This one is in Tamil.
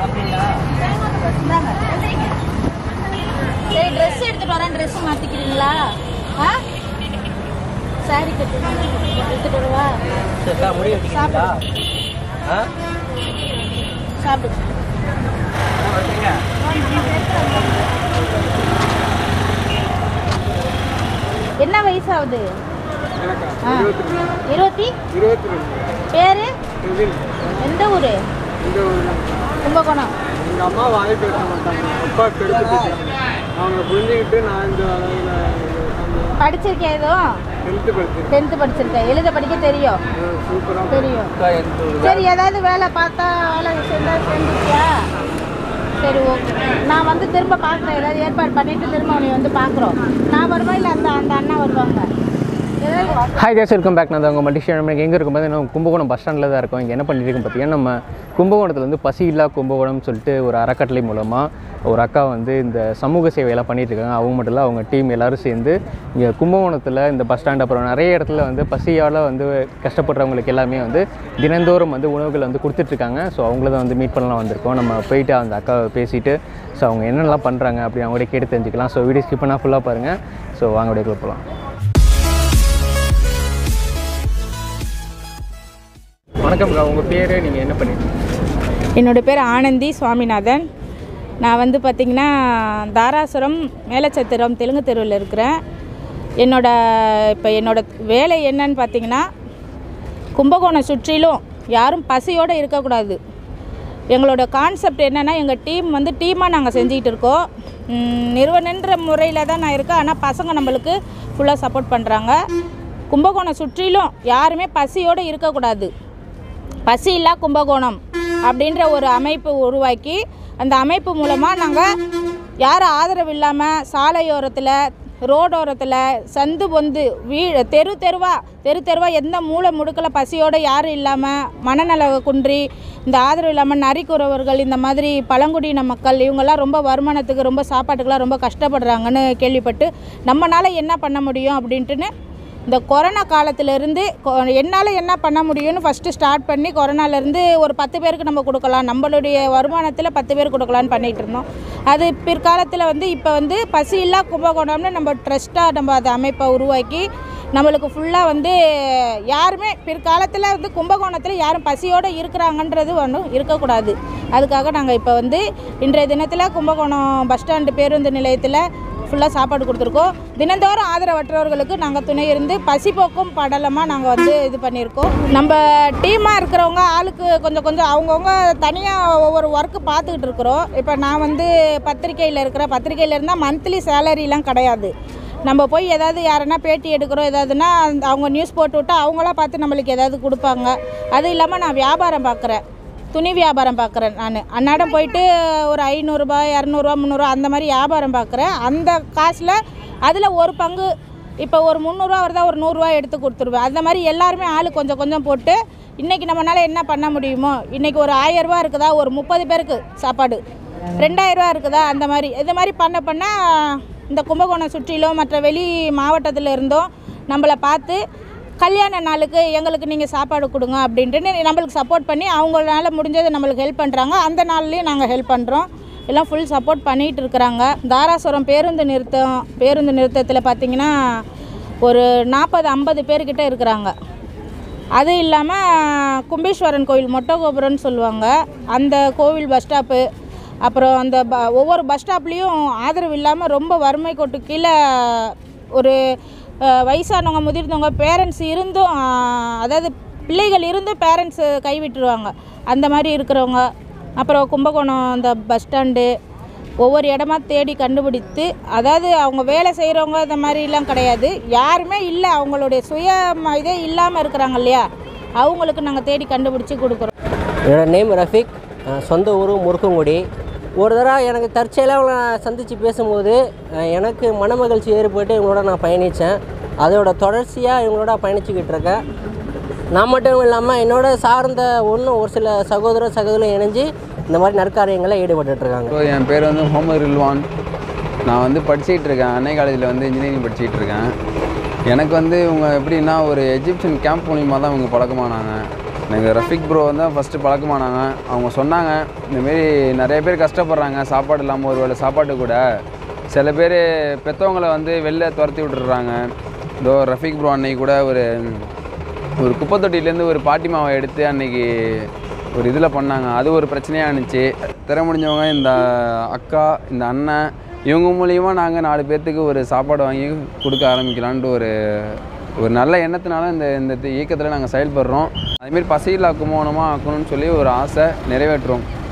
இந்தாங்க. சரி ட்ரெஸ் எடுத்துட்டு வரேன் ட்ரெஸ் மாத்திக்கிறீங்களா ஆ சாரி கட்டு எடுத்துட்டு வரவா சரிக்கா முடி வெட்டிக்கிறீங்களா ஆ சாப்பிடு வந்துருங்க என்ன வயசாகுது எனக்கா ஆ. இருபத்தி ரெண்டு இருபத்தி இருபத்தி ரெண்டு பேரு ரெவின் எந்த ஊரு இந்த ஊர் கும்பகோணம் எங்கள் அம்மா வாய் பேச மாட்டாங்க அப்பா கெடுத்து போயிட்டாங்க அவங்க புரிஞ்சுக்கிட்டு நான் இந்த அளவில் படிச்சிருக்கேன் ஏதோ டென்த்து படிச்சிருக்கேன் டென்த்து படிச்சிருக்கேன் எழுத படிக்க தெரியும் சூப்பராக தெரியும் அக்கா எனக்கு ஒரு சரி ஏதாவது வேலை பார்த்தா வேலை செஞ்சா செஞ்சுக்கியா சரி ஓகே நான் வந்து திரும்ப பார்க்குறேன் ஏதாவது ஏற்பாடு பண்ணிட்டு திரும்ப உன்னை வந்து பார்க்குறோம் நான் வருவேன் இல்லை அந்த அந்த அண்ணா வருவாங்க ஏதாவது ஹாய் கேஸ் வெல்கம் பேக் நான் உங்கள் மட்டிஷன் நம்ம எங்கே இருக்கும்போது நம்ம கும்பகோணம் பஸ் ஸ்டாண்டில் தான் இருக்கோம் இங்கே என்ன பண்ணிட்டு இருக்கோம் பார்த்தீங்கன்னா நம்ம கும்பகோணத்தில் வந்து பசி இல்லா கும்பகோணம் சொல்லிட்டு ஒரு அறக்கட்டளை மூலமாக ஒரு அக்கா வந்து இந்த சமூக சேவையெல்லாம் பண்ணிட்டு இருக்காங்க அவங்க மட்டும் இல்லை அவங்க டீம் எல்லாரும் சேர்ந்து இங்கே கும்பகோணத்தில் இந்த பஸ் ஸ்டாண்ட் அப்புறம் நிறைய இடத்துல வந்து பசியால் வந்து கஷ்டப்படுறவங்களுக்கு எல்லாமே வந்து தினந்தோறும் வந்து உணவுகள் வந்து கொடுத்துட்ருக்காங்க ஸோ அவங்கள தான் வந்து மீட் பண்ணலாம் வந்திருக்கோம் நம்ம போயிட்டு அந்த அக்காவை பேசிட்டு ஸோ அவங்க என்னென்னலாம் பண்ணுறாங்க அப்படி அவங்கள்ட்ட கேட்டு தெரிஞ்சுக்கலாம் ஸோ வீடியோ ஸ்கிப் பண்ணால் ஃபுல்லாக பாருங்கள் ஸோ வாங்க வீடியோக்குள்ள போகலாம் வணக்கம்க்கா உங்கள் பேர் நீங்கள் என்ன பண்ணிட்டு என்னோட பேர் ஆனந்தி சுவாமிநாதன் நான் வந்து பார்த்திங்கன்னா தாராசுரம் மேலச்சத்திரம் தெலுங்கு தெருவில் இருக்கிறேன் என்னோட இப்போ என்னோட வேலை என்னன்னு பார்த்தீங்கன்னா கும்பகோணம் சுற்றிலும் யாரும் பசியோடு இருக்கக்கூடாது எங்களோட கான்செப்ட் என்னென்னா எங்கள் டீம் வந்து டீமாக நாங்கள் செஞ்சுக்கிட்டு இருக்கோம் ம், நிறுவனன்ற முறையில் தான் நான் இருக்கேன் ஆனால் பசங்க நம்மளுக்கு ஃபுல்லாக சப்போர்ட் பண்ணுறாங்க கும்பகோணம் சுற்றிலும் யாருமே பசியோடு இருக்கக்கூடாது பசி இல்லா கும்பகோணம் அப்படின்ற ஒரு அமைப்பு உருவாக்கி அந்த அமைப்பு மூலமாக நாங்கள் யாரும் ஆதரவு இல்லாமல் சாலையோரத்தில் ரோடோரத்தில் சந்து பொந்து வீ தெரு தெருவா தெரு தெருவா எந்த மூலை முடுக்கில் பசியோடு யாரும் இல்லாமல் மனநல குன்றி இந்த ஆதரவு இல்லாமல் நரிக்குறவர்கள் இந்த மாதிரி பழங்குடியின மக்கள் இவங்கெல்லாம் ரொம்ப வருமானத்துக்கு ரொம்ப சாப்பாட்டுக்கெல்லாம் ரொம்ப கஷ்டப்படுறாங்கன்னு கேள்விப்பட்டு நம்மளால் என்ன பண்ண முடியும் அப்படின்ட்டுன்னு இந்த கொரோனா காலத்திலேருந்து என்னால் என்ன பண்ண முடியும்னு ஃபஸ்ட்டு ஸ்டார்ட் பண்ணி கொரோனாலேருந்து ஒரு பத்து பேருக்கு நம்ம கொடுக்கலாம் நம்மளுடைய வருமானத்தில் பத்து பேர் கொடுக்கலான்னு பண்ணிகிட்டு இருந்தோம் அது பிற்காலத்தில் வந்து இப்போ வந்து பசி இல்லா கும்பகோணம்னு நம்ம ட்ரஸ்ட்டாக நம்ம அதை அமைப்பை உருவாக்கி நம்மளுக்கு ஃபுல்லாக வந்து யாருமே பிற்காலத்தில் வந்து கும்பகோணத்தில் யாரும் பசியோடு இருக்கிறாங்கன்றது ஒன்றும் இருக்கக்கூடாது அதுக்காக நாங்கள் இப்போ வந்து இன்றைய தினத்தில் கும்பகோணம் பஸ் ஸ்டாண்டு பேருந்து நிலையத்தில் ஃபுல்லாக சாப்பாடு கொடுத்துருக்கோம் தினந்தோறும் ஆதரவற்றவர்களுக்கு நாங்கள் துணை இருந்து பசி போக்கும் படலமாக நாங்கள் வந்து இது பண்ணியிருக்கோம் நம்ம டீமாக இருக்கிறவங்க ஆளுக்கு கொஞ்சம் கொஞ்சம் அவங்கவுங்க தனியாக ஒவ்வொரு ஒர்க்கு பார்த்துக்கிட்டு இருக்கிறோம் இப்போ நான் வந்து பத்திரிக்கையில் இருக்கிற பத்திரிக்கையில் இருந்தால் மந்த்லி சேலரிலாம் கிடையாது நம்ம போய் ஏதாவது யாருன்னா பேட்டி எடுக்கிறோம் ஏதாவதுன்னா அந்த- அவங்க நியூஸ் போட்டு விட்டா அவங்களா பார்த்து நம்மளுக்கு ஏதாவது கொடுப்பாங்க அது இல்லாமல் நான் வியாபாரம் பார்க்குறேன் துணி வியாபாரம் பார்க்குறேன் நான் அன்னாடம் போயிட்டு ஒரு ஐநூறுரூபா இரநூறுவா முந்நூறுரூவா அந்த மாதிரி வியாபாரம் பார்க்குறேன் அந்த காசில் அதில் ஒரு பங்கு இப்போ ஒரு முந்நூறுரூவா வருதா ஒரு நூறுரூவா எடுத்து கொடுத்துருவேன் அந்த மாதிரி எல்லாருமே ஆள் கொஞ்சம் கொஞ்சம் போட்டு இன்றைக்கி நம்மளால் என்ன பண்ண முடியுமோ இன்றைக்கி ஒரு ஆயரூபா இருக்குதா ஒரு முப்பது பேருக்கு சாப்பாடு ரெண்டாயிரரூவா இருக்குதா அந்த மாதிரி இது மாதிரி பண்ண பண்ண இந்த கும்பகோணம் சுற்றிலும் மற்ற வெளி மாவட்டத்தில் இருந்தும் நம்மளை பார்த்து கல்யாண நாளுக்கு எங்களுக்கு நீங்கள் சாப்பாடு கொடுங்க அப்படின்ட்டு நம்மளுக்கு சப்போர்ட் பண்ணி அவங்களால முடிஞ்சதை நம்மளுக்கு ஹெல்ப் பண்ணுறாங்க அந்த நாள்லேயும் நாங்கள் ஹெல்ப் பண்ணுறோம் எல்லாம் ஃபுல் சப்போர்ட் பண்ணிகிட்டு இருக்கிறாங்க தாராசுரம் பேருந்து நிறுத்தம் பேருந்து நிறுத்தத்தில் பார்த்தீங்கன்னா ஒரு நாற்பது ஐம்பது பேர்கிட்ட இருக்கிறாங்க அது இல்லாமல் கும்பேஸ்வரன் கோவில் மொட்டை கோபுரம்னு சொல்லுவாங்க அந்த கோவில் பஸ் ஸ்டாப்பு அப்புறம் அந்த ப ஒவ்வொரு பஸ் ஸ்டாப்லேயும் ஆதரவு இல்லாமல் ரொம்ப வறுமை கோட்டு கீழே ஒரு அஹ், வயசானவங்க முதிர்ந்தவங்க பேரண்ட்ஸ் இருந்தும் அஹ், அதாவது பிள்ளைகள் இருந்தும் பேரண்ட்ஸு கைவிட்டுருவாங்க அந்த மாதிரி இருக்கிறவங்க அப்புறம் கும்பகோணம் அந்த பஸ் ஸ்டாண்டு ஒவ்வொரு இடமா தேடி கண்டுபிடித்து அதாவது அவங்க வேலை செய்கிறவங்க இந்த மாதிரிலாம் கிடையாது யாருமே இல்லை அவங்களுடைய சுய ம- இதே இல்லாமல் இருக்கிறாங்க இல்லையா அவங்களுக்கு நாங்கள் தேடி கண்டுபிடிச்சி கொடுக்குறோம் என்னோட நேம் ரஃபிக் அஹ் சொந்த ஊர் முருக்கங்குடி ஒரு தடவை எனக்கு தற்செயலாக அவங்கள நான் சந்தித்து பேசும்போது அஹ் எனக்கு மனமகிழ்ச்சி ஏற்பட்டு இவங்களோட நான் பயணித்தேன் அதோட தொடர்ச்சியாக இவங்களோட பயணிச்சுக்கிட்டு இருக்கேன் நான் மட்டும் இல்லாமல் என்னோட சார்ந்த ஒன்றும் ஒரு சில சகோதர சகோதரம் இணைஞ்சு இந்த மாதிரி நற்காரியங்களில் ஈடுபட்டுட்டு இருக்காங்க ஸோ என் பேர் வந்து முகமது ரில்வான் நான் வந்து படிச்சிட்டு இருக்கேன் அன்னை காலேஜில் வந்து இன்ஜினியரிங் படிச்சிட்டு இருக்கேன் எனக்கு வந்து இவங்க எப்படின்னா ஒரு எஜிப்சியன் கேம்ப் மூலியமாக தான் இவங்க பழக்கமானாங்க எனக்கு ரஃபிக் ப்ரோ தான் ஃபஸ்ட்டு பழக்கமானாங்க அவங்க சொன்னாங்க இந்தமாரி நிறைய பேர் கஷ்டப்படுறாங்க சாப்பாடு இல்லாமல் ஒரு வேளை சாப்பாட்டு கூட சில பேர் பெற்றவங்கள வந்து வெளில துரத்தி விட்டுறாங்க இதோ ரஃபிக் ப்ரோ அன்னைக்கு கூட ஒரு ஒரு குப்பை தொட்டியிலேருந்து ஒரு பாட்டி மாவை எடுத்து அன்னைக்கு ஒரு இதில் பண்ணாங்க அது ஒரு பிரச்சனையாக இருந்துச்சு திற முடிஞ்சவங்க இந்த அக்கா இந்த அண்ணன் இவங்க மூலியமா நாங்கள் நாலு பேர்த்துக்கு ஒரு சாப்பாடு வாங்கி கொடுக்க ஆரம்பிக்கலான்ட்டு ஒரு ஒரு நல்ல எண்ணத்தினால இந்த இந்த இயக்கத்தில் நாங்கள் செயல்படுறோம் அதுமாரி பசியில்லா கும்பகோணமாக ஆக்கணும்னு சொல்லி ஒரு ஆசை நிறைவேற்றுறோம்